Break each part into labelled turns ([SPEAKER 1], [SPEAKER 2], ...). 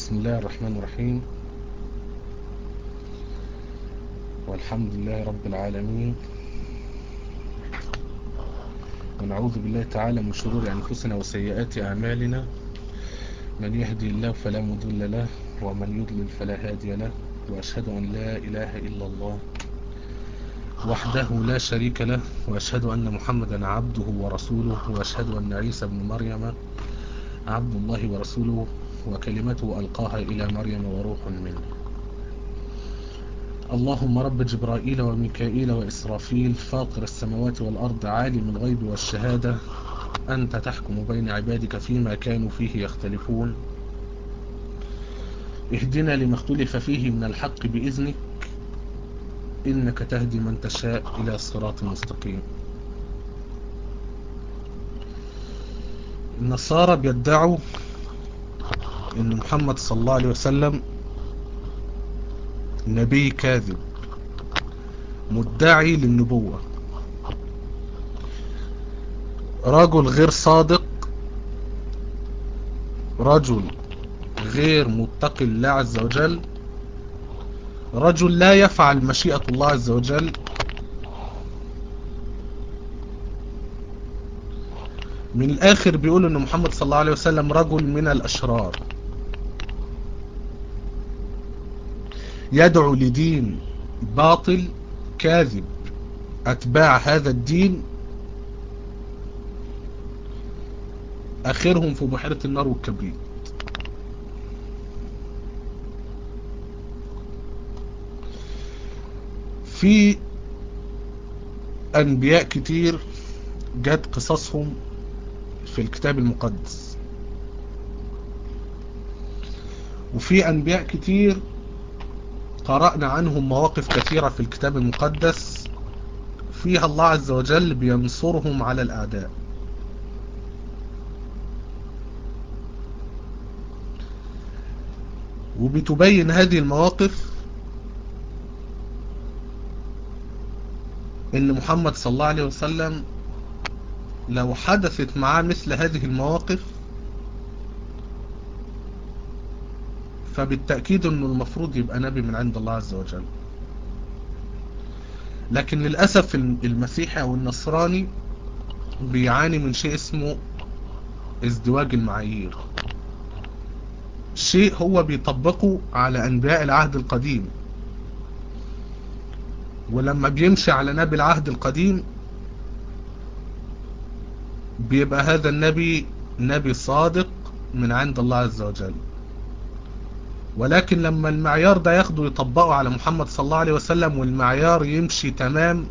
[SPEAKER 1] بسم الله الرحمن الرحيم والحمد لله رب العالمين ونعوذ بالله تعالى من شرور أنفسنا وسيئات أعمالنا من يهدي الله فلا مضل له ومن يضلل فلا هادي له وأشهد أن لا إله إلا الله وحده لا شريك له وأشهد أن محمدا عبده ورسوله وأشهد أن عيسى بن مريم عبد الله ورسوله وكلمته ألقاها إلى مريم وروح منه اللهم رب جبرائيل وميكائيل وإسرافيل فاطر السماوات والأرض عالم الغيب والشهادة أنت تحكم بين عبادك فيما كانوا فيه يختلفون اهدنا لما اختلف فيه من الحق بإذنك إنك تهدي من تشاء إلى صراط مستقيم النصارى بيدعوا ان محمد صلى الله عليه وسلم نبي كاذب مدعي للنبوة رجل غير صادق رجل غير متقي الله عز وجل رجل لا يفعل مشيئة الله عز وجل من الاخر بيقول ان محمد صلى الله عليه وسلم رجل من الاشرار يدعو لدين باطل كاذب اتباع هذا الدين اخرهم في بحيرة النار والكبريت في انبياء كتير جت قصصهم في الكتاب المقدس وفي انبياء كتير قرأنا عنهم مواقف كثيرة في الكتاب المقدس فيها الله عز وجل بينصرهم على الأعداء وبتبين هذه المواقف ان محمد صلى الله عليه وسلم لو حدثت معاه مثل هذه المواقف فبالتأكيد انه المفروض يبقى نبي من عند الله عز وجل لكن للأسف المسيحي او النصراني بيعاني من شيء اسمه ازدواج المعايير شيء هو بيطبقه على انبياء العهد القديم ولما بيمشي على نبي العهد القديم بيبقى هذا النبي نبي صادق من عند الله عز وجل ولكن لما المعيار ده ياخده يطبقه على محمد صلى الله عليه وسلم والمعيار يمشي تمام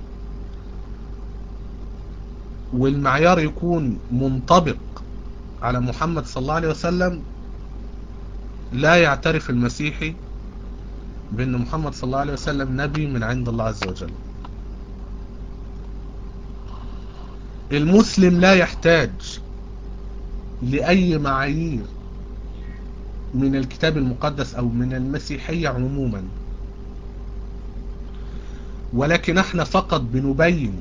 [SPEAKER 1] والمعيار يكون منطبق على محمد صلى الله عليه وسلم لا يعترف المسيحي بأن محمد صلى الله عليه وسلم نبي من عند الله عز وجل المسلم لا يحتاج لأي معايير من الكتاب المقدس أو من المسيحية عموما ولكن احنا فقط بنبين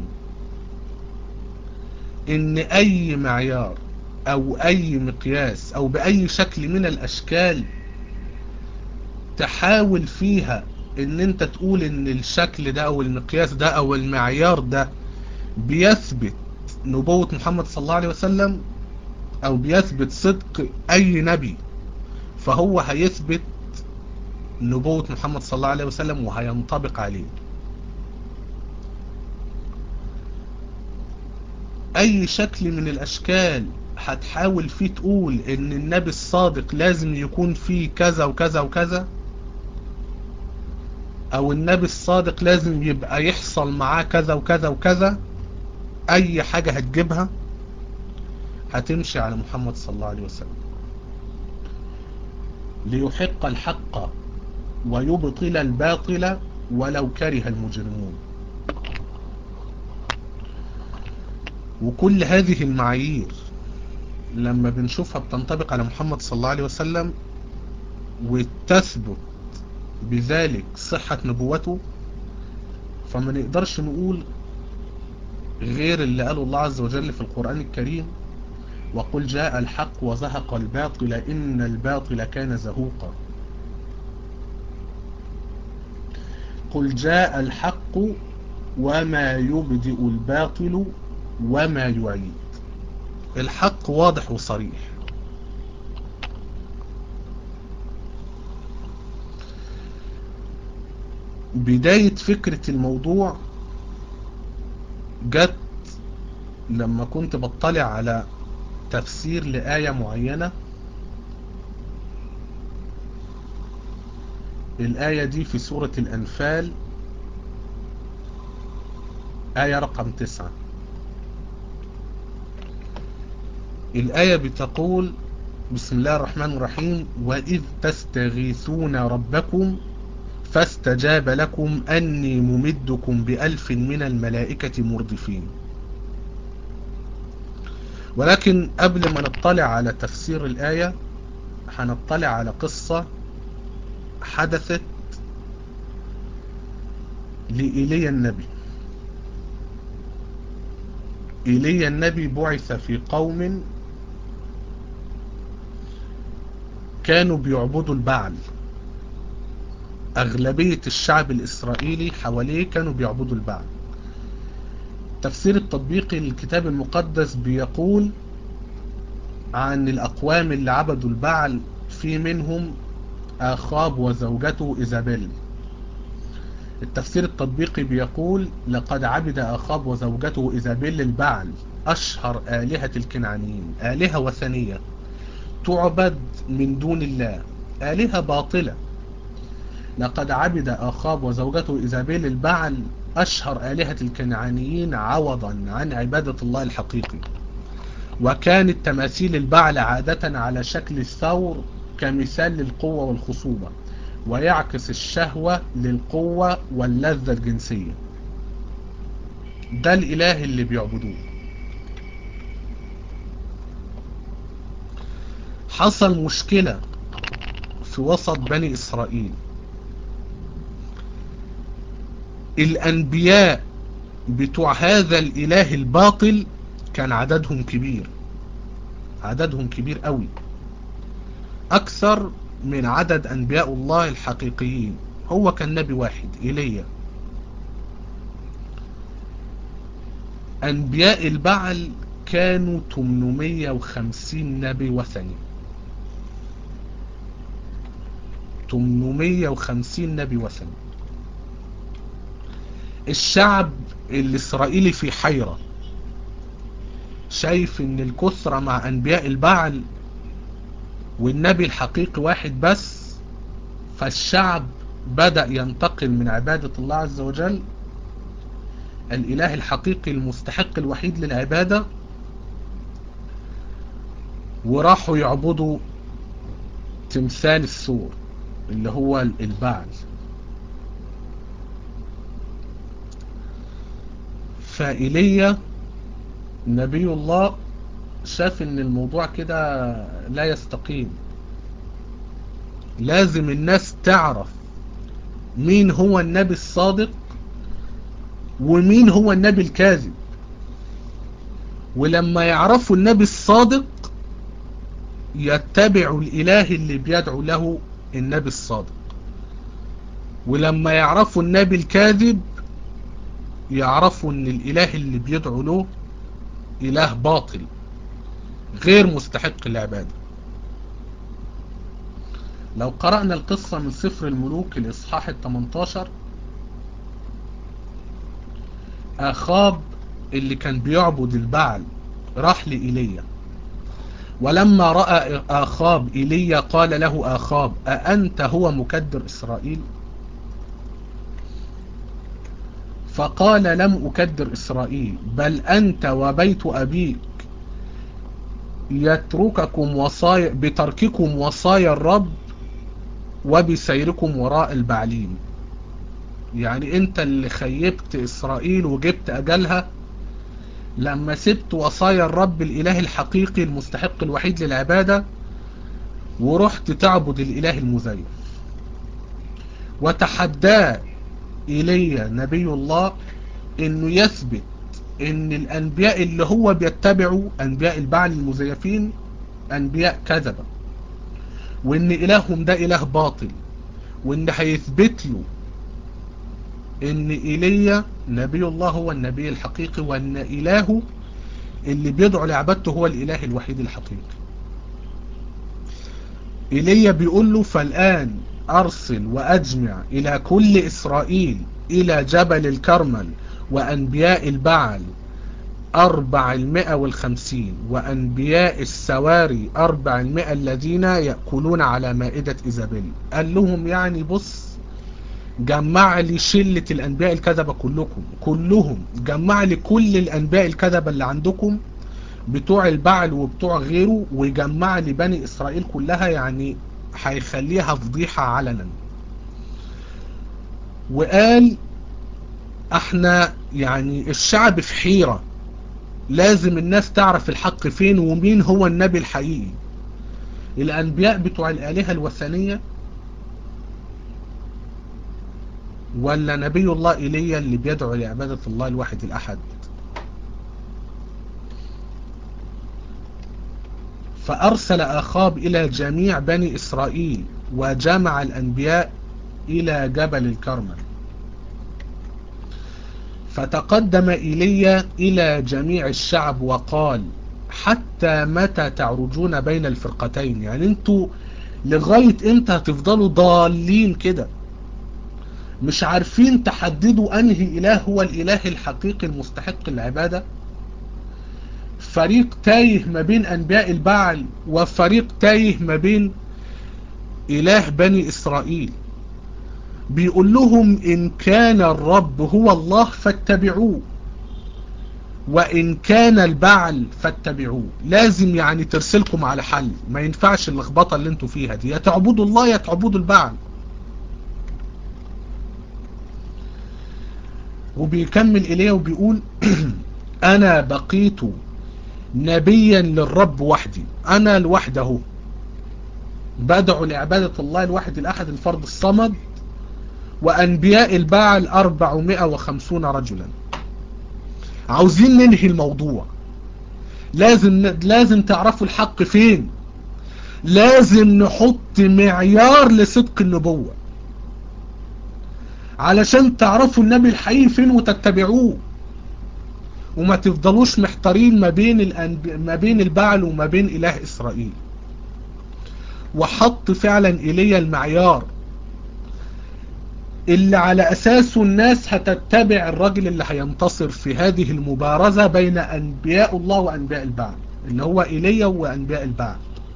[SPEAKER 1] ان اي معيار او اي مقياس او باي شكل من الاشكال تحاول فيها ان انت تقول ان الشكل ده او المقياس ده او المعيار ده بيثبت نبوة محمد صلى الله عليه وسلم او بيثبت صدق اي نبي فهو هيثبت نبوة محمد صلى الله عليه وسلم وهينطبق عليه اي شكل من الاشكال هتحاول فيه تقول ان النبي الصادق لازم يكون فيه كذا وكذا وكذا او النبي الصادق لازم يبقى يحصل معاه كذا وكذا وكذا اي حاجة هتجيبها هتمشي على محمد صلى الله عليه وسلم ليحق الحق ويبطل الباطل ولو كره المجرمون وكل هذه المعايير لما بنشوفها بتنطبق على محمد صلى الله عليه وسلم وتثبت بذلك صحة نبوته فما نقدرش نقول غير اللي قاله الله عز وجل في القرآن الكريم وقل جاء الحق وزهق الباطل إن الباطل كان زهوقا قل جاء الحق وما يبدئ الباطل وما يعيد الحق واضح وصريح بداية فكرة الموضوع جت لما كنت بطلع على تفسير لآية معينة الآية دي في سورة الأنفال آية رقم تسعة الآية بتقول بسم الله الرحمن الرحيم وإذ تستغيثون ربكم فاستجاب لكم أني ممدكم بألف من الملائكة مردفين ولكن قبل ما نطلع على تفسير الآية هنطلع على قصة حدثت لإيليا النبي إيليا النبي بعث في قوم كانوا بيعبدوا البعل أغلبية الشعب الإسرائيلي حواليه كانوا بيعبدوا البعل تفسير التطبيقي للكتاب المقدس بيقول عن الأقوام اللي عبدوا البعل في منهم آخاب وزوجته إيزابيل التفسير التطبيقي بيقول لقد عبد آخاب وزوجته إيزابيل البعل أشهر آلهة الكنعانيين آلهة وثنية تعبد من دون الله آلهة باطلة لقد عبد آخاب وزوجته إيزابيل البعل أشهر آلهة الكنعانيين عوضا عن عبادة الله الحقيقي وكانت تماثيل البعل عادة على شكل الثور كمثال للقوة والخصوبة ويعكس الشهوة للقوة واللذة الجنسية ده الإله اللي بيعبدوه حصل مشكلة في وسط بني إسرائيل الأنبياء بتوع هذا الإله الباطل كان عددهم كبير عددهم كبير قوي أكثر من عدد أنبياء الله الحقيقيين هو كان نبي واحد إيليا أنبياء البعل كانوا 850 نبي وثني 850 نبي وثني الشعب الإسرائيلي في حيرة شايف ان الكثرة مع انبياء البعل والنبي الحقيقي واحد بس فالشعب بدأ ينتقل من عبادة الله عز وجل الإله الحقيقي المستحق الوحيد للعبادة وراحوا يعبدوا تمثال السور اللي هو البعل فإيليا نبي الله شاف ان الموضوع كده لا يستقيم لازم الناس تعرف مين هو النبي الصادق ومين هو النبي الكاذب ولما يعرفوا النبي الصادق يتبعوا الاله اللي بيدعو له النبي الصادق ولما يعرفوا النبي الكاذب يعرفوا ان الاله اللي بيدعو له اله باطل غير مستحق العبادة لو قرأنا القصة من سفر الملوك الإصحاح التمنتاشر أخاب اللي كان بيعبد البعل راح لإيليا ولما رأى أخاب إيليا قال له أخاب أأنت هو مكدر إسرائيل فقال لم أكدر إسرائيل بل أنت وبيت أبيك يترككم وصايا بترككم وصايا الرب وبسيركم وراء البعلين يعني انت اللي خيبت اسرائيل وجبت اجلها لما سبت وصايا الرب الاله الحقيقي المستحق الوحيد للعبادة ورحت تعبد الاله المزيف وتحداه ايليا نبي الله انه يثبت ان الانبياء اللي هو بيتبعوا انبياء البعل المزيفين انبياء كذبة وان الههم ده اله باطل وان هيثبت له ان ايليا نبي الله هو النبي الحقيقي وان الهه اللي بيدعو لعبادته هو الاله الوحيد الحقيقي ايليا بيقول له فالان ارسل واجمع الى كل اسرائيل الى جبل الكرمل وانبياء البعل أربع المئة والخمسين وأنبياء السواري أربع المئة الذين يأكلون على مائدة إيزابيل قال لهم يعني بص جمع لي شلة الأنبياء الكذبة كلكم كلهم جمع لي كل الأنبياء الكذبة اللي عندكم بتوع البعل وبتوع غيره وجمع لي بني إسرائيل كلها يعني هيخليها فضيحة علنا وقال احنا يعني الشعب في حيرة لازم الناس تعرف الحق فين ومين هو النبي الحقيقي الانبياء بتوع الالهة الوثنية ولا نبي الله ايليا اللي بيدعو لعبادة الله الواحد الاحد فارسل اخاب الى جميع بني اسرائيل وجمع الانبياء الى جبل الكرمل فتقدم إيليا إلى جميع الشعب وقال حتى متى تعرجون بين الفرقتين يعني انتوا لغاية امتى هتفضلوا ضالين كده مش عارفين تحددوا انهي اله هو الاله الحقيقي المستحق العبادة فريق تايه ما بين انبياء البعل وفريق تايه ما بين اله بني اسرائيل بيقول لهم إن كان الرب هو الله فاتبعوه وإن كان البعل فاتبعوه لازم يعني ترسلكم على حل ما ينفعش اللخبطة اللي انتوا فيها دي يا تعبدوا الله يا تعبدوا البعل وبيكمل إليه وبيقول أنا بقيت نبيا للرب وحدي أنا لوحده بدعو لعبادة الله الواحد الأحد الفرد الصمد وأنبياء البعل 450 رجلا عاوزين ننهي الموضوع لازم لازم تعرفوا الحق فين لازم نحط معيار لصدق النبوة علشان تعرفوا النبي الحقيقي فين وتتبعوه وما تفضلوش محتارين ما بين الأنب... ما بين البعل وما بين إله إسرائيل وحط فعلا إلي المعيار اللي على أساسه الناس هتتبع الرجل اللي هينتصر في هذه المبارزة بين أنبياء الله وأنبياء البعل اللي هو إيليا وأنبياء البعل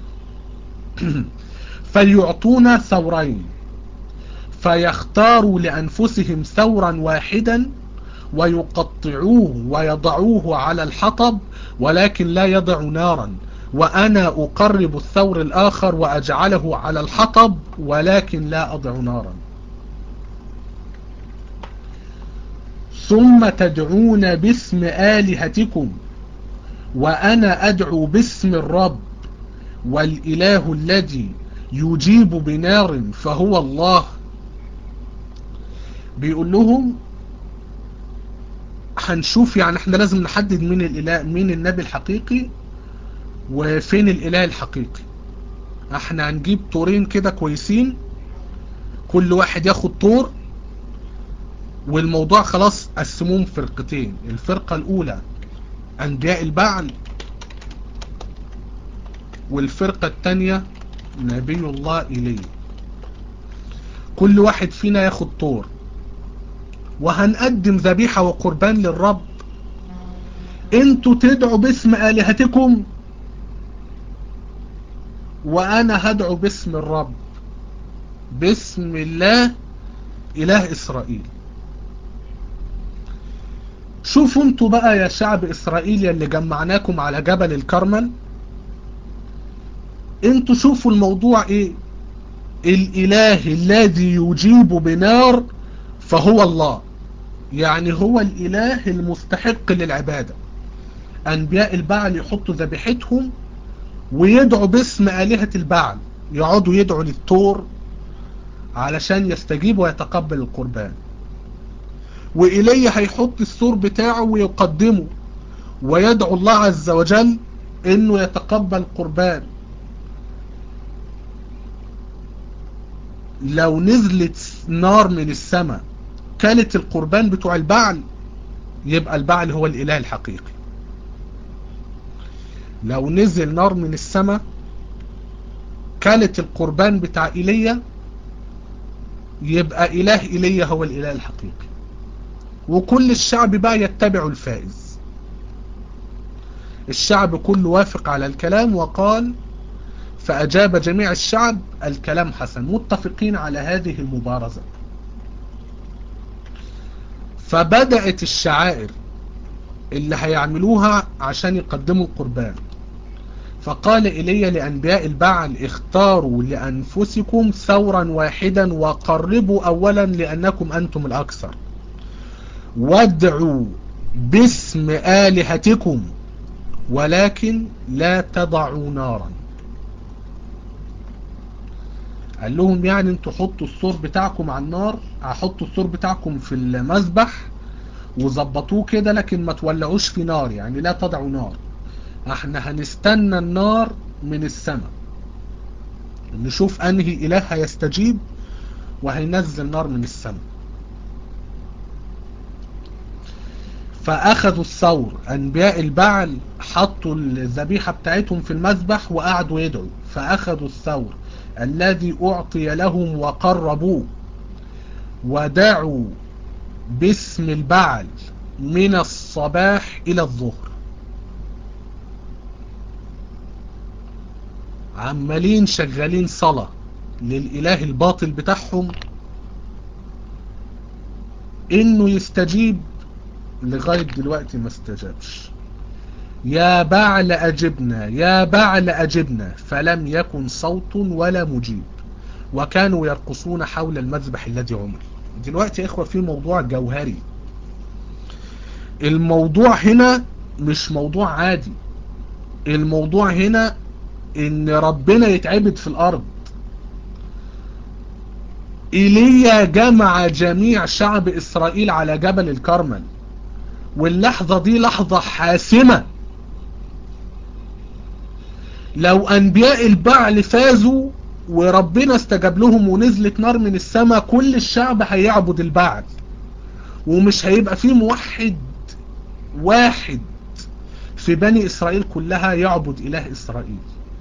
[SPEAKER 1] فليعطونا ثورين فيختاروا لأنفسهم ثورا واحدا ويقطعوه ويضعوه على الحطب ولكن لا يضع نارا وأنا أقرب الثور الآخر وأجعله على الحطب ولكن لا أضع نارا ثم تدعون باسم آلهتكم وأنا أدعو باسم الرب والإله الذي يجيب بنار فهو الله بيقول لهم هنشوف يعني احنا لازم نحدد مين الاله مين النبي الحقيقي وفين الاله الحقيقي احنا هنجيب طورين كده كويسين كل واحد ياخد طور والموضوع خلاص قسموهم فرقتين الفرقة الاولى انبياء البعل والفرقة التانية نبي الله إليه كل واحد فينا ياخد طور وهنقدم ذبيحة وقربان للرب انتوا تدعوا باسم آلهتكم وانا هدعو باسم الرب باسم الله اله اسرائيل شوفوا انتوا بقى يا شعب اسرائيل اللي جمعناكم على جبل الكرمل انتوا شوفوا الموضوع ايه الاله الذي يجيب بنار فهو الله يعني هو الاله المستحق للعبادة انبياء البعل يحطوا ذبيحتهم ويدعوا باسم آلهة البعل يقعدوا يدعوا للتور علشان يستجيب ويتقبل القربان وإيليا هيحط السور بتاعه ويقدمه ويدعو الله عز وجل انه يتقبل قربان لو نزلت نار من السماء كانت القربان بتوع البعل يبقى البعل هو الاله الحقيقي لو نزل نار من السماء كانت القربان بتاع ايليا يبقى اله ايليا هو الاله الحقيقي وكل الشعب بقى يتبع الفائز الشعب كله وافق على الكلام وقال فأجاب جميع الشعب الكلام حسن متفقين على هذه المبارزة فبدأت الشعائر اللي هيعملوها عشان يقدموا القربان فقال إلي لأنبياء البعل اختاروا لأنفسكم ثورا واحدا وقربوا أولا لأنكم أنتم الأكثر وادعوا باسم آلهتكم ولكن لا تضعوا نارا قال لهم يعني انتوا حطوا السور بتاعكم على النار هحطوا السور بتاعكم في المذبح وظبطوه كده لكن ما تولعوش في نار يعني لا تضعوا نار احنا هنستنى النار من السماء نشوف انهي اله هيستجيب وهينزل نار من السماء فاخذوا الثور انبياء البعل حطوا الذبيحة بتاعتهم في المذبح وقعدوا يدعوا فاخذوا الثور الذي اعطي لهم وقربوه ودعوا باسم البعل من الصباح الى الظهر عمالين شغالين صلاة للاله الباطل بتاعهم انه يستجيب لغاية دلوقتي ما استجابش يا بعل أجبنا يا بعل أجبنا فلم يكن صوت ولا مجيب وكانوا يرقصون حول المذبح الذي عمل دلوقتي يا إخوة في موضوع جوهري الموضوع هنا مش موضوع عادي الموضوع هنا ان ربنا يتعبد في الارض ايليا جمع جميع شعب اسرائيل على جبل الكرمل واللحظة دي لحظة حاسمة لو انبياء البعل فازوا وربنا استجاب لهم ونزلت نار من السماء كل الشعب هيعبد البعل ومش هيبقى فيه موحد واحد في بني اسرائيل كلها يعبد اله اسرائيل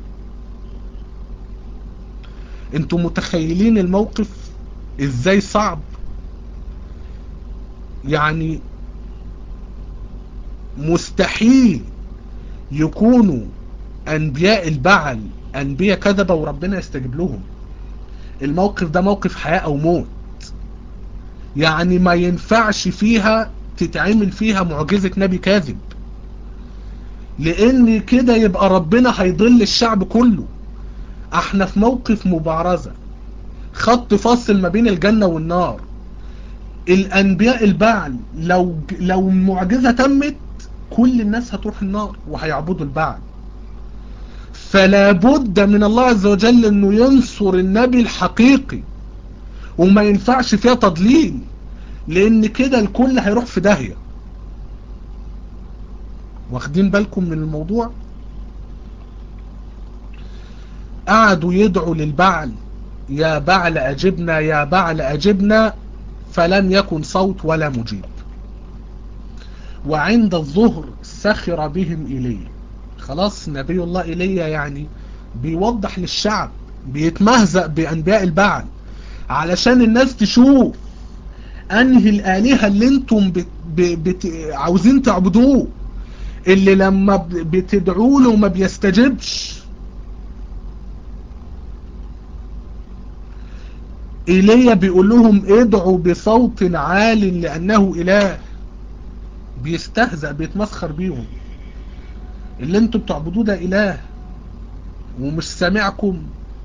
[SPEAKER 1] انتوا متخيلين الموقف ازاي صعب يعني مستحيل يكونوا انبياء البعل انبياء كذبة وربنا يستجيب لهم الموقف ده موقف حياة او موت يعني ما ينفعش فيها تتعمل فيها معجزة نبي كاذب لان كده يبقى ربنا هيضل الشعب كله احنا في موقف مبارزة خط فاصل ما بين الجنة والنار الانبياء البعل لو لو المعجزة تمت كل الناس هتروح النار وهيعبدوا البعل فلا بد من الله عز وجل انه ينصر النبي الحقيقي وما ينفعش فيها تضليل لان كده الكل هيروح في داهية واخدين بالكم من الموضوع قعدوا يدعوا للبعل يا بعل اجبنا يا بعل اجبنا فلم يكن صوت ولا مجيب وعند الظهر سخر بهم إليه خلاص نبي الله إليه يعني بيوضح للشعب بيتمهزأ بأنبياء البعل علشان الناس تشوف أنهي الآلهة اللي انتم بت بت عاوزين تعبدوه اللي لما بتدعوا له ما بيستجبش إيليا بيقول لهم ادعوا بصوت عال لأنه إله بيستهزأ بيتمسخر بيهم اللي انتوا بتعبدوه ده إله ومش سامعكم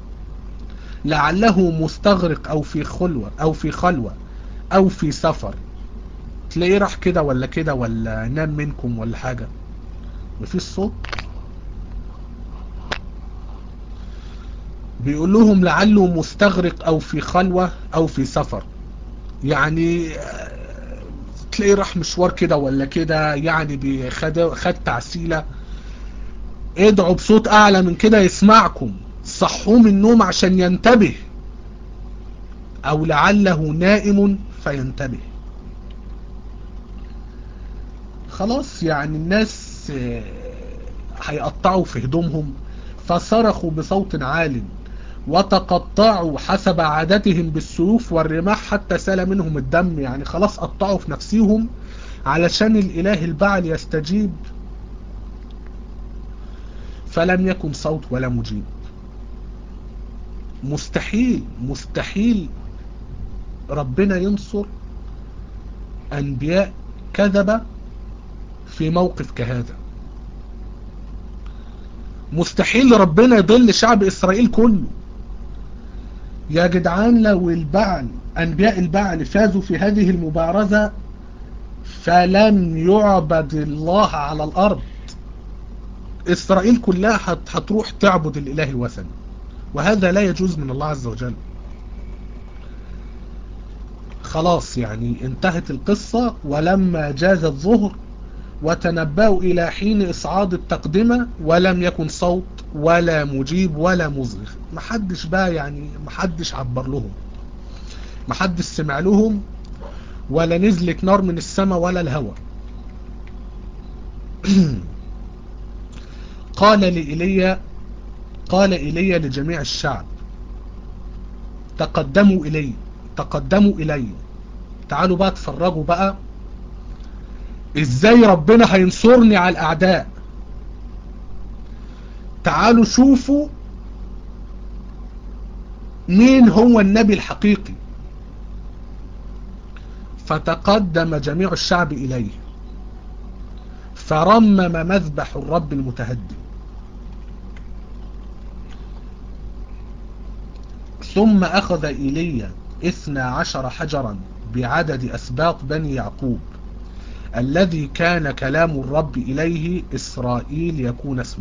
[SPEAKER 1] لعله مستغرق أو في خلوة أو في خلوة أو في سفر تلاقيه راح كده ولا كده ولا نام منكم ولا حاجة مفيش صوت بيقول لهم لعله مستغرق او في خلوة او في سفر يعني تلاقيه راح مشوار كده ولا كده يعني بخد خد تعسيلة ادعوا بصوت اعلى من كده يسمعكم صحوه من النوم عشان ينتبه او لعله نائم فينتبه خلاص يعني الناس هيقطعوا في هدومهم فصرخوا بصوت عال وتقطعوا حسب عادتهم بالسيوف والرماح حتى سال منهم الدم يعني خلاص قطعوا في نفسهم علشان الاله البعل يستجيب فلم يكن صوت ولا مجيب مستحيل مستحيل ربنا ينصر انبياء كذبة في موقف كهذا مستحيل ربنا يضل شعب اسرائيل كله يا جدعان لو البعل انبياء البعل فازوا في هذه المبارزة فلن يعبد الله على الارض اسرائيل كلها هتروح تعبد الاله الوثني وهذا لا يجوز من الله عز وجل خلاص يعني انتهت القصة ولما جاز الظهر وتنبأوا إلى حين إصعاد التقدمة ولم يكن صوت ولا مجيب ولا مصغر محدش بقى يعني محدش عبر لهم محدش سمع لهم ولا نزلت نار من السماء ولا الهواء قال لإيليا قال إيليا لجميع الشعب تقدموا إلي تقدموا إلي تعالوا بقى تفرجوا بقى ازاي ربنا هينصرني على الاعداء تعالوا شوفوا مين هو النبي الحقيقي فتقدم جميع الشعب اليه فرمم مذبح الرب المتهدم ثم اخذ ايليا اثنى عشر حجرا بعدد اسباط بني يعقوب الذي كان كلام الرب إليه إسرائيل يكون اسمه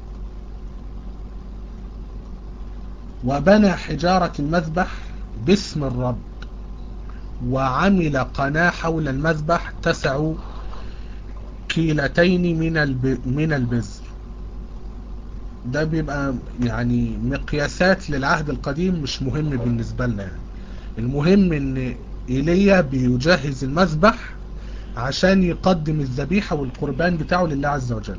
[SPEAKER 1] وبنى حجارة المذبح باسم الرب وعمل قناة حول المذبح تسع كيلتين من الب... من البزر ده بيبقى يعني مقياسات للعهد القديم مش مهم بالنسبة لنا يعني. المهم ان ايليا بيجهز المذبح عشان يقدم الذبيحة والقربان بتاعه لله عز وجل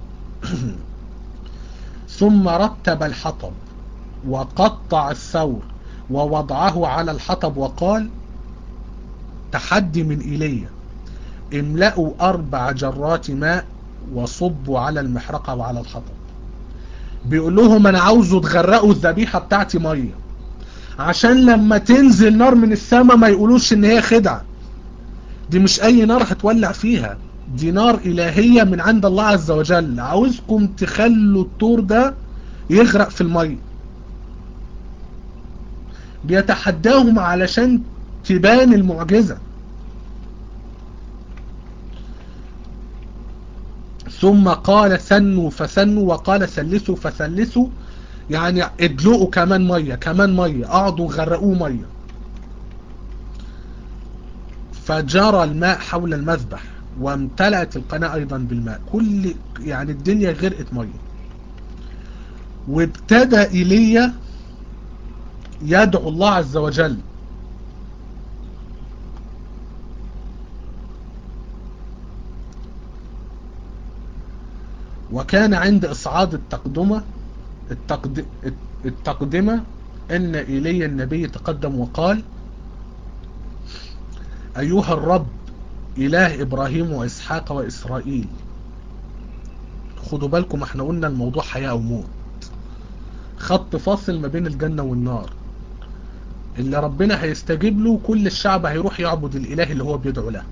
[SPEAKER 1] ثم رتب الحطب وقطع الثور ووضعه على الحطب وقال تحدي من إيليا املأوا أربع جرات ماء وصبوا على المحرقة وعلى الحطب بيقول لهم أنا عاوزه تغرقوا الذبيحة بتاعتي مية عشان لما تنزل نار من السماء ما يقولوش ان هي خدعه دي مش اي نار هتولع فيها دي نار الهية من عند الله عز وجل عاوزكم تخلوا الطور ده يغرق في المية بيتحداهم علشان تبان المعجزة ثم قال سنوا فسنوا وقال سلسوا فسلسوا يعني ادلقوا كمان مية كمان مية اقعدوا غرقوه مية فجرى الماء حول المذبح وامتلأت القناة ايضا بالماء كل يعني الدنيا غرقت مية وابتدى ايليا يدعو الله عز وجل وكان عند اصعاد التقدمة التقد... التقدمة ان ايليا النبي تقدم وقال أيها الرب إله إبراهيم وإسحاق وإسرائيل خدوا بالكم احنا قلنا الموضوع حياة أو موت خط فاصل ما بين الجنة والنار اللي ربنا هيستجيب له كل الشعب هيروح يعبد الإله اللي هو بيدعو له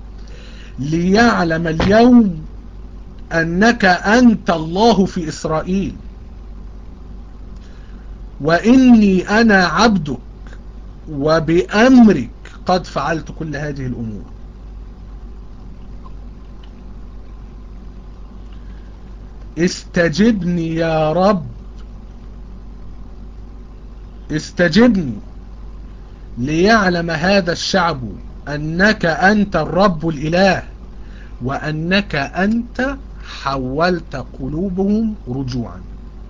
[SPEAKER 1] ليعلم اليوم أنك أنت الله في إسرائيل وإني أنا عبدك وبأمرك قد فعلت كل هذه الأمور استجبني يا رب استجبني ليعلم هذا الشعب أنك أنت الرب الإله وأنك أنت حولت قلوبهم رجوعا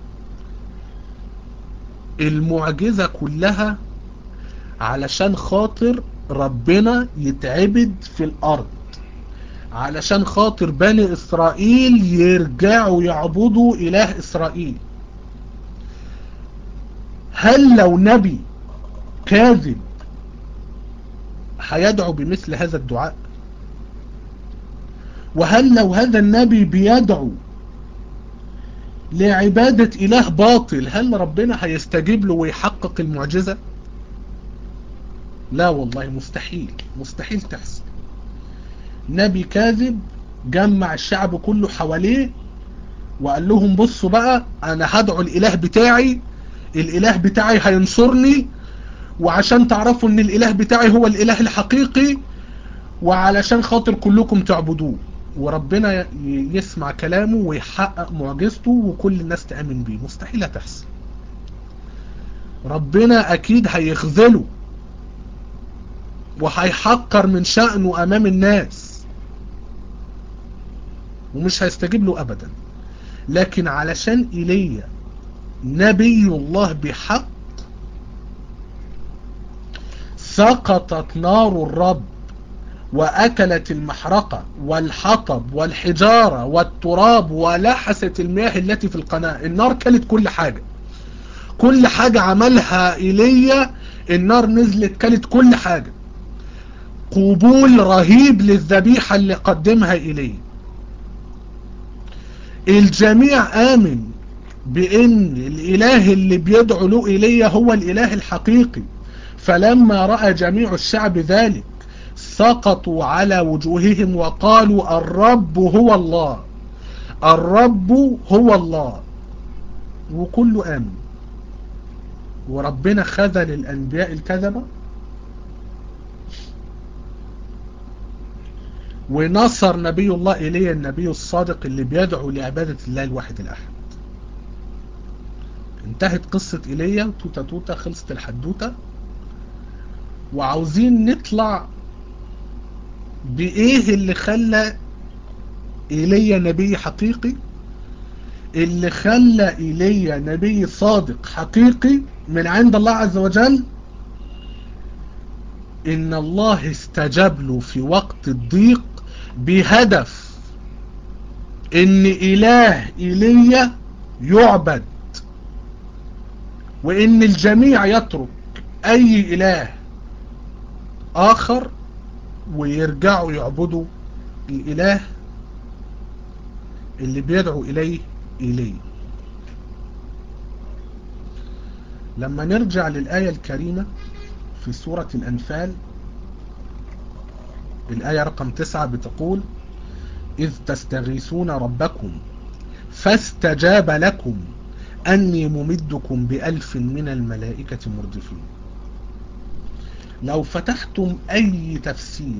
[SPEAKER 1] المعجزة كلها علشان خاطر ربنا يتعبد في الأرض علشان خاطر بني إسرائيل يرجعوا يعبدوا إله إسرائيل هل لو نبي كاذب هيدعو بمثل هذا الدعاء وهل لو هذا النبي بيدعو لعبادة إله باطل هل ربنا هيستجيب له ويحقق المعجزة لا والله مستحيل مستحيل تحصل نبي كاذب جمع الشعب كله حواليه وقال لهم بصوا بقى انا هدعو الاله بتاعي الاله بتاعي هينصرني وعشان تعرفوا ان الاله بتاعي هو الاله الحقيقي وعلشان خاطر كلكم تعبدوه وربنا يسمع كلامه ويحقق معجزته وكل الناس تأمن بيه مستحيل هتحصل ربنا اكيد هيخذله وهيحقر من شأنه امام الناس ومش هيستجيب له ابدا لكن علشان ايليا نبي الله بحق سقطت نار الرب واكلت المحرقة والحطب والحجارة والتراب ولحست المياه التي في القناة النار كلت كل حاجة كل حاجة عملها ايليا النار نزلت كلت كل حاجة قبول رهيب للذبيحة اللي قدمها إليه الجميع آمن بأن الإله اللي بيدعو له إليه هو الإله الحقيقي فلما رأى جميع الشعب ذلك سقطوا على وجوههم وقالوا الرب هو الله الرب هو الله وكله آمن وربنا خذل الأنبياء الكذبة ونصر نبي الله إليه النبي الصادق اللي بيدعو لعبادة الله الواحد الأحد انتهت قصة إيليا توتا توتا خلصت الحدوتة وعاوزين نطلع بإيه اللي خلى إيليا نبي حقيقي اللي خلى إيليا نبي صادق حقيقي من عند الله عز وجل إن الله استجاب له في وقت الضيق بهدف ان اله ايليا يعبد وان الجميع يترك اي اله اخر ويرجعوا يعبدوا الاله اللي بيدعو اليه ايليا لما نرجع للآية الكريمة في سورة الأنفال الآية رقم تسعة بتقول إذ تستغيثون ربكم فاستجاب لكم أني ممدكم بألف من الملائكة مردفين لو فتحتم أي تفسير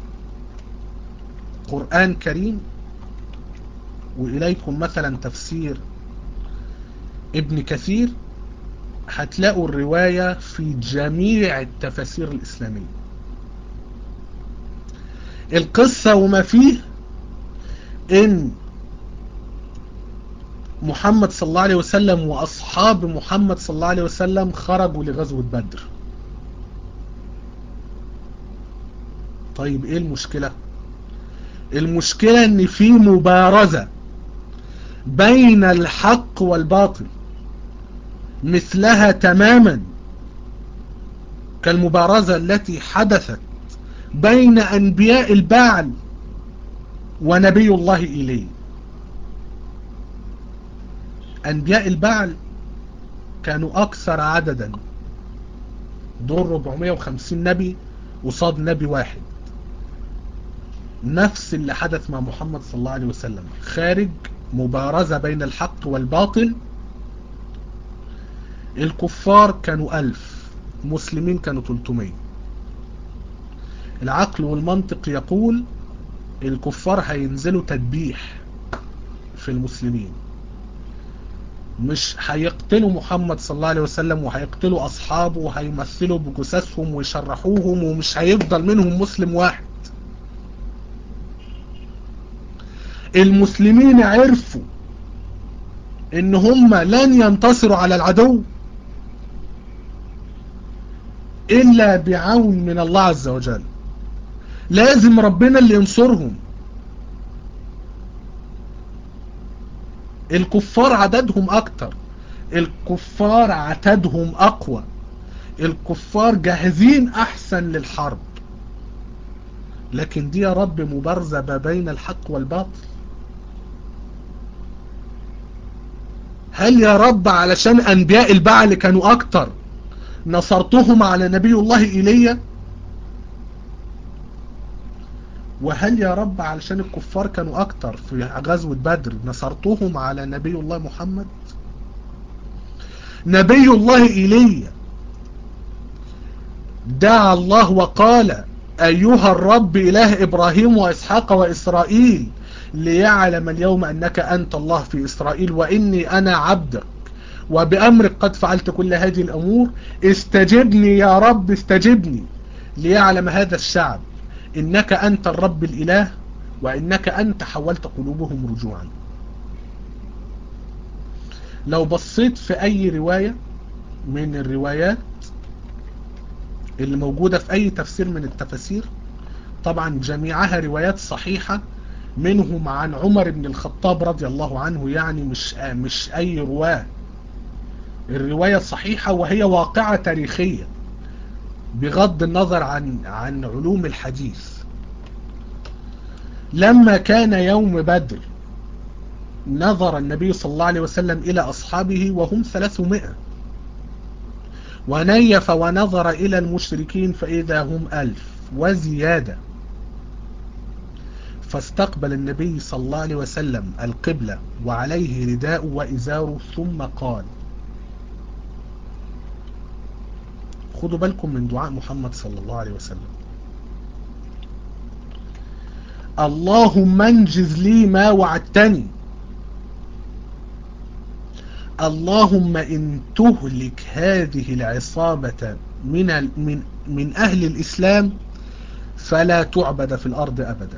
[SPEAKER 1] قرآن كريم وإليكم مثلا تفسير ابن كثير هتلاقوا الرواية في جميع التفاسير الإسلامية القصة وما فيه ان محمد صلى الله عليه وسلم واصحاب محمد صلى الله عليه وسلم خرجوا لغزوة بدر طيب ايه المشكلة المشكلة ان في مبارزة بين الحق والباطل مثلها تماما كالمبارزة التي حدثت بين أنبياء البعل ونبي الله إليه أنبياء البعل كانوا أكثر عددا دول 450 نبي وصاد نبي واحد نفس اللي حدث مع محمد صلى الله عليه وسلم خارج مبارزة بين الحق والباطل الكفار كانوا ألف مسلمين كانوا 300 العقل والمنطق يقول الكفار هينزلوا تدبيح في المسلمين مش هيقتلوا محمد صلى الله عليه وسلم وهيقتلوا أصحابه وهيمثلوا بجثثهم ويشرحوهم ومش هيفضل منهم مسلم واحد المسلمين عرفوا ان هم لن ينتصروا على العدو الا بعون من الله عز وجل لازم ربنا اللي ينصرهم الكفار عددهم اكتر الكفار عتادهم اقوى الكفار جاهزين احسن للحرب لكن دي يا رب مبارزة ما بين الحق والباطل هل يا رب علشان انبياء البعل كانوا اكتر نصرتهم على نبي الله ايليا وهل يا رب علشان الكفار كانوا اكتر في غزوة بدر نصرتهم على نبي الله محمد نبي الله ايليا دعا الله وقال ايها الرب اله ابراهيم واسحاق واسرائيل ليعلم اليوم انك انت الله في اسرائيل واني انا عبدك وبامرك قد فعلت كل هذه الامور استجبني يا رب استجبني ليعلم هذا الشعب انك انت الرب الاله وانك انت حولت قلوبهم رجوعا لو بصيت في اي رواية من الروايات اللي موجودة في اي تفسير من التفاسير طبعا جميعها روايات صحيحة منهم عن عمر بن الخطاب رضي الله عنه يعني مش مش اي رواه الرواية صحيحة وهي واقعة تاريخية بغض النظر عن عن علوم الحديث لما كان يوم بدر نظر النبي صلى الله عليه وسلم إلى أصحابه وهم ثلاثمائة ونيف ونظر إلى المشركين فإذا هم ألف وزيادة فاستقبل النبي صلى الله عليه وسلم القبلة وعليه رداء وإزاره ثم قال خدوا بالكم من دعاء محمد صلى الله عليه وسلم اللهم انجز لي ما وعدتني اللهم ان تهلك هذه العصابة من, من, من اهل الاسلام فلا تعبد في الارض ابدا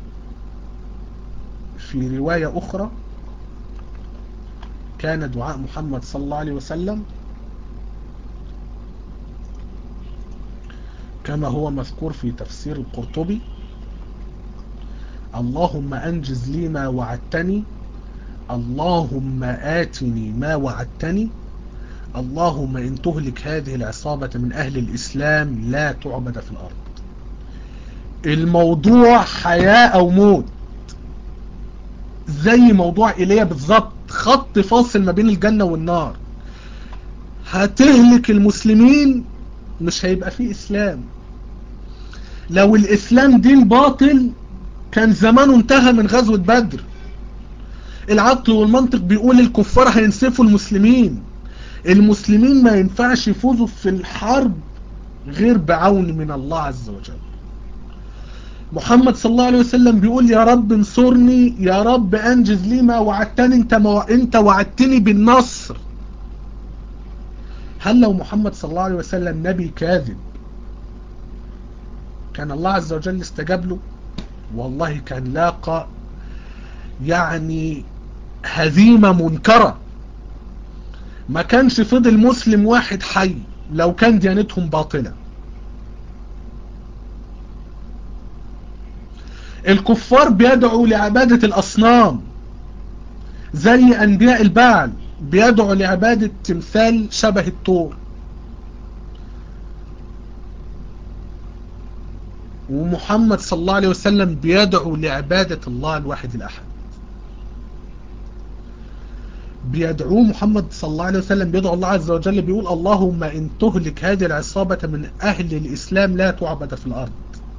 [SPEAKER 1] في رواية اخرى كان دعاء محمد صلى الله عليه وسلم كما هو مذكور في تفسير القرطبي اللهم أنجز لي ما وعدتني اللهم آتني ما وعدتني اللهم إن تهلك هذه العصابة من أهل الإسلام لا تعبد في الأرض الموضوع حياة أو موت زي موضوع إيليا بالظبط خط فاصل ما بين الجنة والنار هتهلك المسلمين مش هيبقى فيه إسلام لو الإسلام دين باطل كان زمانه انتهى من غزوة بدر العقل والمنطق بيقول الكفار هينسفوا المسلمين المسلمين ما ينفعش يفوزوا في الحرب غير بعون من الله عز وجل محمد صلى الله عليه وسلم بيقول يا رب انصرني يا رب انجز لي ما وعدتني انت, ما انت وعدتني بالنصر هل لو محمد صلى الله عليه وسلم نبي كاذب كان الله عز وجل استجاب له والله كان لاقى يعني هزيمة منكرة ما كانش فضل مسلم واحد حي لو كان ديانتهم باطلة الكفار بيدعوا لعبادة الأصنام زي أنبياء البعل بيدعوا لعبادة تمثال شبه الطور ومحمد صلى الله عليه وسلم بيدعو لعبادة الله الواحد الأحد بيدعوه محمد صلى الله عليه وسلم بيدعو الله عز وجل بيقول اللهم إن تهلك هذه العصابة من أهل الإسلام لا تعبد في الأرض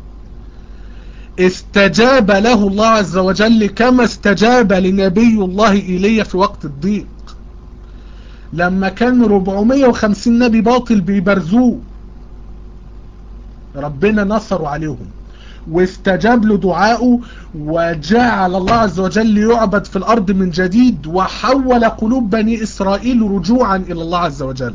[SPEAKER 1] استجاب له الله عز وجل كما استجاب لنبي الله إيليا في وقت الضيق لما كان 450 نبي باطل بيبرزوه ربنا نصروا عليهم واستجاب له دعائه وجعل الله عز وجل يعبد في الأرض من جديد وحول قلوب بني إسرائيل رجوعا إلى الله عز وجل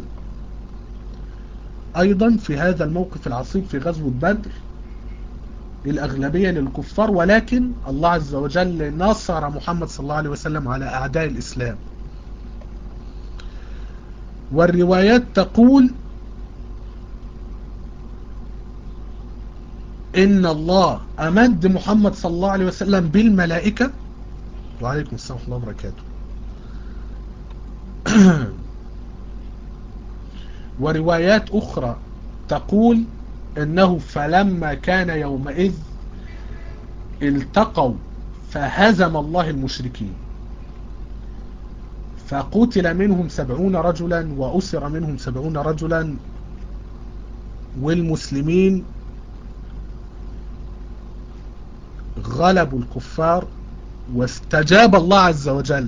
[SPEAKER 1] أيضا في هذا الموقف العصيب في غزوة بدر الأغلبية للكفار ولكن الله عز وجل نصر محمد صلى الله عليه وسلم على أعداء الإسلام والروايات تقول إن الله أمد محمد صلى الله عليه وسلم بالملائكة وعليكم السلام ورحمة الله وبركاته وروايات أخرى تقول إنه فلما كان يومئذ التقوا فهزم الله المشركين فقتل منهم سبعون رجلا وأسر منهم سبعون رجلا والمسلمين غلبوا الكفار واستجاب الله عز وجل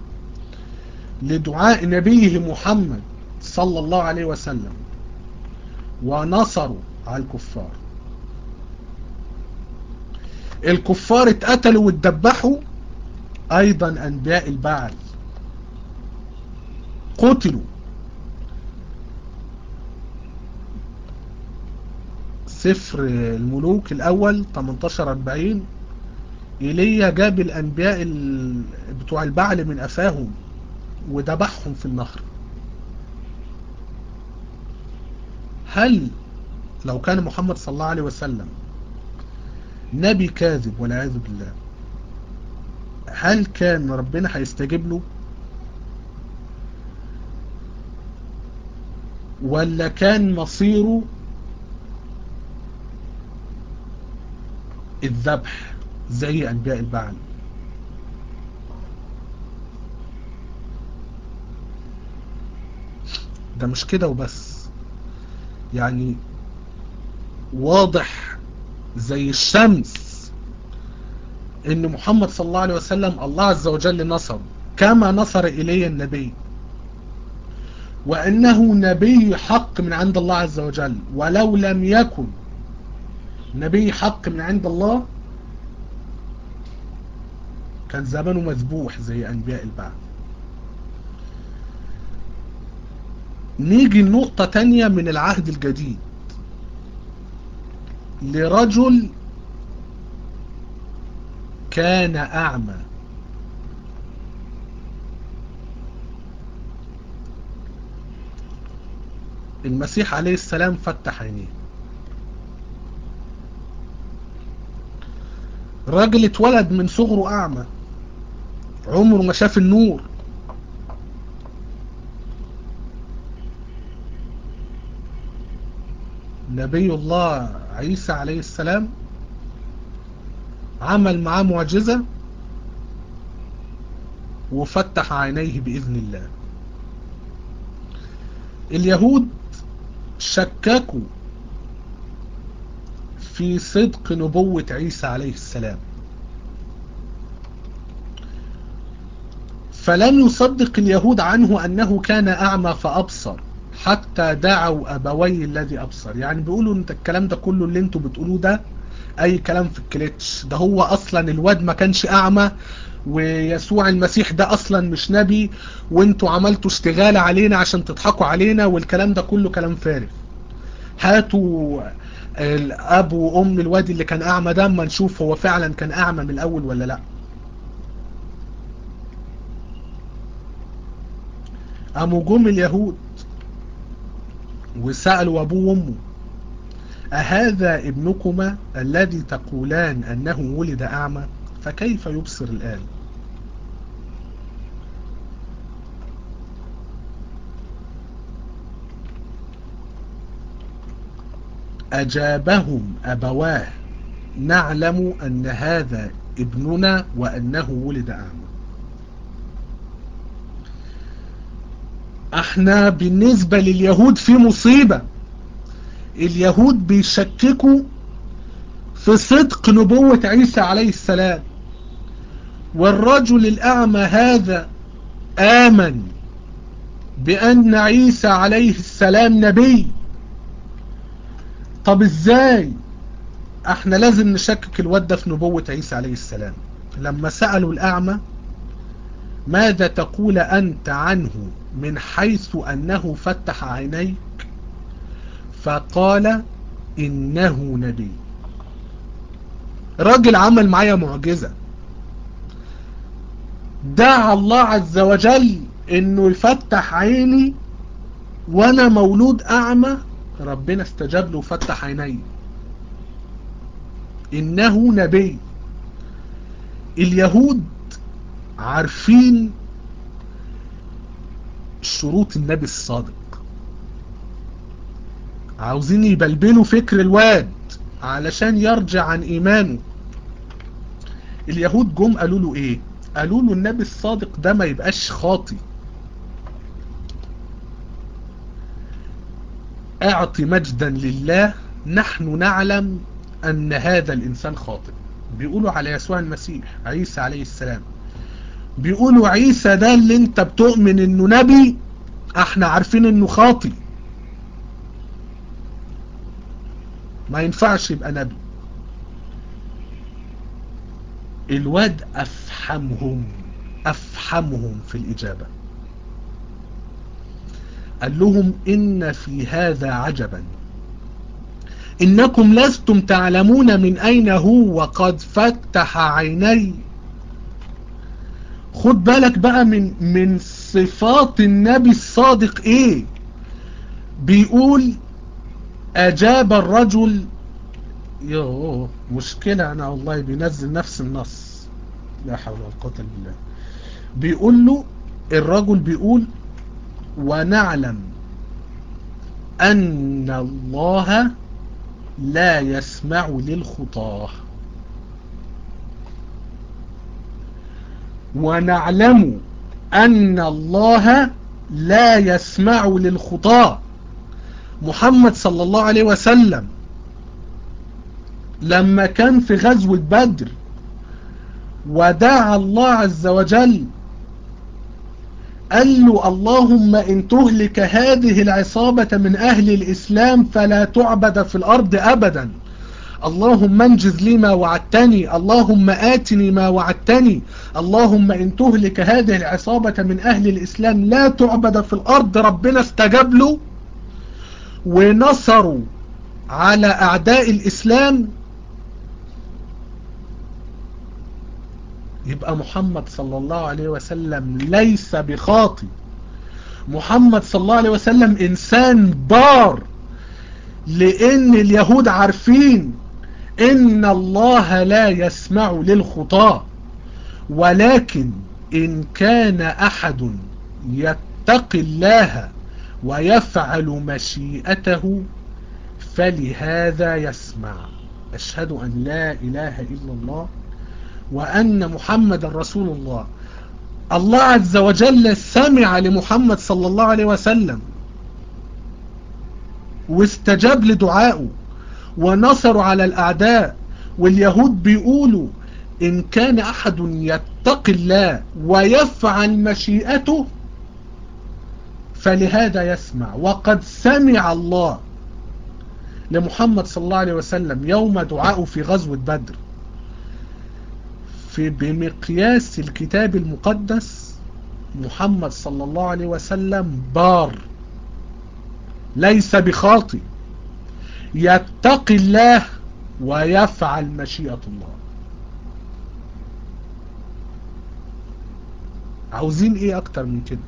[SPEAKER 1] لدعاء نبيه محمد صلى الله عليه وسلم ونصروا على الكفار الكفار اتقتلوا واتدبحوا ايضا انبياء البعث قتلوا سفر الملوك الاول 18 40 ايليا جاب الانبياء بتوع البعل من افاهم وذبحهم في النهر هل لو كان محمد صلى الله عليه وسلم نبي كاذب والعياذ بالله هل كان ربنا هيستجيب له ولا كان مصيره الذبح زي انبياء البعل ده مش كده وبس يعني واضح زي الشمس ان محمد صلى الله عليه وسلم الله عز وجل نصر كما نصر الي النبي وانه نبي حق من عند الله عز وجل ولو لم يكن نبي حق من عند الله كان زمانه مذبوح زي انبياء البعث نيجي لنقطة تانية من العهد الجديد لرجل كان أعمى المسيح عليه السلام فتح عينيه راجل اتولد من صغره أعمى عمره ما شاف النور نبي الله عيسى عليه السلام عمل معاه معجزة وفتح عينيه بإذن الله اليهود شككوا في صدق نبوة عيسى عليه السلام فلم يصدق اليهود عنه أنه كان أعمى فأبصر حتى دعوا أبوي الذي أبصر يعني بيقولوا انت الكلام ده كله اللي انتوا بتقولوه ده أي كلام في الكليتش ده هو أصلا الواد ما كانش أعمى ويسوع المسيح ده أصلا مش نبي وانتوا عملتوا اشتغال علينا عشان تضحكوا علينا والكلام ده كله كلام فارغ هاتوا الأب وأم الواد اللي كان أعمى ده اما نشوف هو فعلا كان أعمى من الأول ولا لأ قاموا جم اليهود وسألوا أبوه وأمه أهذا ابنكما الذي تقولان أنه ولد أعمى فكيف يبصر الآن أجابهم أبواه نعلم أن هذا ابننا وأنه ولد أعمى احنا بالنسبة لليهود في مصيبة اليهود بيشككوا في صدق نبوة عيسى عليه السلام والرجل الأعمى هذا آمن بأن عيسى عليه السلام نبي طب ازاي احنا لازم نشكك الواد ده في نبوة عيسى عليه السلام لما سألوا الأعمى ماذا تقول أنت عنه من حيث أنه فتح عينيك فقال إنه نبي راجل عمل معايا معجزة دعا الله عز وجل انه يفتح عيني وانا مولود اعمى ربنا استجاب له وفتح عيني انه نبي اليهود عارفين شروط النبي الصادق عاوزين يبلبلوا فكر الواد علشان يرجع عن ايمانه اليهود جم قالوا له ايه قالوا له النبي الصادق ده ما يبقاش خاطي اعطي مجدا لله نحن نعلم ان هذا الانسان خاطئ بيقولوا على يسوع المسيح عيسى عليه السلام بيقولوا عيسى ده اللي انت بتؤمن انه نبي احنا عارفين انه خاطئ ما ينفعش يبقى نبي الواد افحمهم افحمهم في الاجابة قال لهم ان في هذا عجبا انكم لستم تعلمون من اين هو وقد فتح عيني خد بالك بقى من من صفات النبي الصادق ايه بيقول اجاب الرجل يوه مشكلة انا والله بينزل نفس النص لا حول ولا قوة الا بالله بيقول له الرجل بيقول ونعلم ان الله لا يسمع للخطاه ونعلم ان الله لا يسمع للخطاه محمد صلى الله عليه وسلم لما كان في غزوة بدر ودعا الله عز وجل قال له اللهم إن تهلك هذه العصابة من أهل الإسلام فلا تعبد في الأرض أبدا اللهم انجز لي ما وعدتني اللهم آتني ما وعدتني اللهم إن تهلك هذه العصابة من أهل الإسلام لا تعبد في الأرض ربنا استجاب له ونصروا على أعداء الإسلام يبقى محمد صلى الله عليه وسلم ليس بخاطي محمد صلى الله عليه وسلم إنسان بار لأن اليهود عارفين إن الله لا يسمع للخطاة ولكن إن كان أحد يتقي الله ويفعل مشيئته فلهذا يسمع أشهد أن لا إله إلا الله وأن محمد رسول الله الله عز وجل سمع لمحمد صلى الله عليه وسلم واستجاب لدعائه ونصروا على الأعداء واليهود بيقولوا إن كان أحد يتقي الله ويفعل مشيئته فلهذا يسمع وقد سمع الله لمحمد صلى الله عليه وسلم يوم دعائه في غزوة بدر في بمقياس الكتاب المقدس محمد صلى الله عليه وسلم بار ليس بخاطئ يتقي الله ويفعل مشيئة الله عاوزين ايه اكتر من كده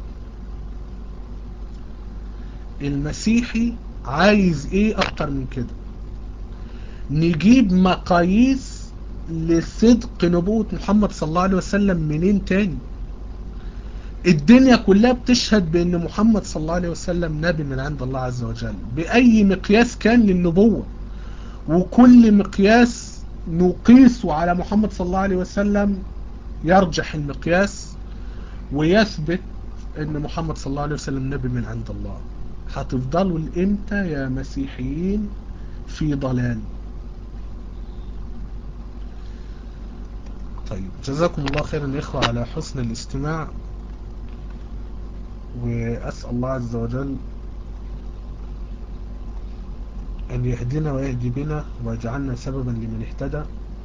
[SPEAKER 1] المسيحي عايز ايه اكتر من كده نجيب مقاييس لصدق نبوة محمد صلى الله عليه وسلم منين تاني الدنيا كلها بتشهد بان محمد صلى الله عليه وسلم نبي من عند الله عز وجل باي مقياس كان للنبوة وكل مقياس نقيسه على محمد صلى الله عليه وسلم يرجح المقياس ويثبت ان محمد صلى الله عليه وسلم نبي من عند الله هتفضلوا الامتى يا مسيحيين في ضلال طيب جزاكم الله خيرا يا إخوة على حسن الاستماع وأسأل الله عز وجل أن أن يهدنا ويهدي بنا ويجعلنا سببا لمن اهتدى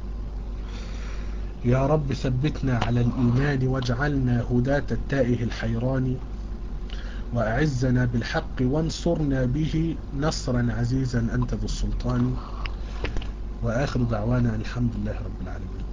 [SPEAKER 1] يا رب ثبتنا على الإيمان واجعلنا هداة التائه الحيران وأعزنا بالحق وانصرنا به نصرا عزيزا أنت ذو السلطان وآخر دعوانا الحمد لله رب العالمين